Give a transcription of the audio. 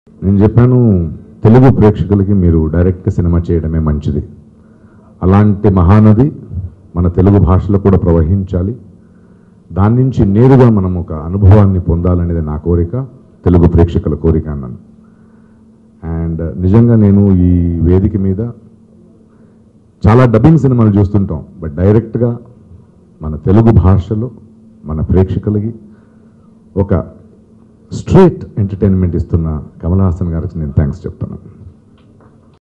నేను చెప్పాను తెలుగు ప్రేక్షకులకి మీరు డైరెక్ట్ సినిమా చేయడమే మంచిది అలాంటి మహానది మన తెలుగు భాషలో కూడా ప్రవహించాలి దాని నుంచి నేరుగా మనం ఒక అనుభవాన్ని పొందాలనేది నా కోరిక తెలుగు ప్రేక్షకుల కోరిక అన్నాను అండ్ నిజంగా నేను ఈ వేదిక మీద చాలా డబ్బింగ్ సినిమాలు చూస్తుంటాం బట్ డైరెక్ట్గా మన తెలుగు భాషలో మన ప్రేక్షకులకి ఒక స్ట్రేట్ ఎంటర్టైన్మెంట్ ఇస్తున్న కమల్ హాసన్ గారికి నేను థ్యాంక్స్ చెప్తాను